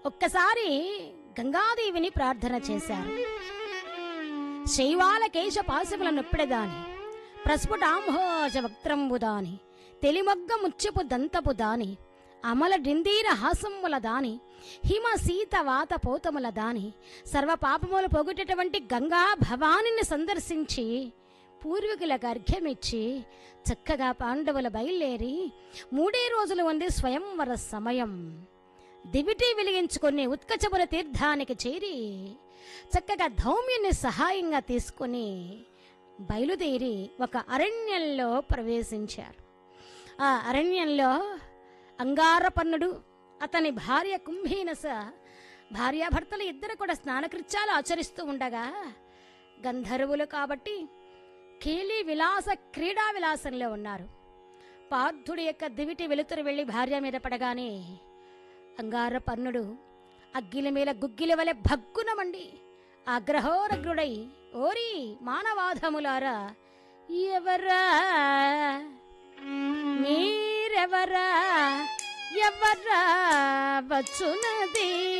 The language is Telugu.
ఒక్కసారి గంగాదేవిని ప్రార్థన చేశారు శైవాల కేశ పాశముల నొప్పిడదాని ప్రస్ఫుటాంభోజ వక్త్రంబుదాని తెలిమొగ్గ ముచ్చపు దంతపు దాని అమల డిందీర హాసమ్ముల దాని హిమ సీత వాత పోతముల దాని సర్వ పాపములు పొగుటటువంటి గంగా భవానిని సందర్శించి పూర్వీకులకు అర్ఘ్యమిచ్చి చక్కగా పాండవుల బయలుదేరి మూడే రోజులు ఉంది స్వయంవర సమయం దివిటి వెలిగించుకుని ఉత్కచముల తీర్థానికి చేరి చక్కగా ధౌమ్యుని సహాయంగా తీసుకుని బయలుదేరి ఒక అరణ్యంలో ప్రవేశించారు ఆ అరణ్యంలో అంగారపన్నుడు అతని భార్య కుంభీనస భార్యాభర్తలు ఇద్దరు కూడా స్నానకృత్యాలు ఆచరిస్తూ ఉండగా గంధర్వులు కాబట్టి కేలి విలాస క్రీడా విలాసంలో ఉన్నారు పార్థుడి యొక్క దివిటి వెలుతురు వెళ్ళి భార్య మీద పడగానే అంగారపర్ణుడు అగ్గిల మీద గుగ్గిల వలె భగ్గునమండి అగ్రహోరగ్రుడై ఓరి మానవాధములారా ఎవరా మీరెవరా ఎవరా వచ్చునది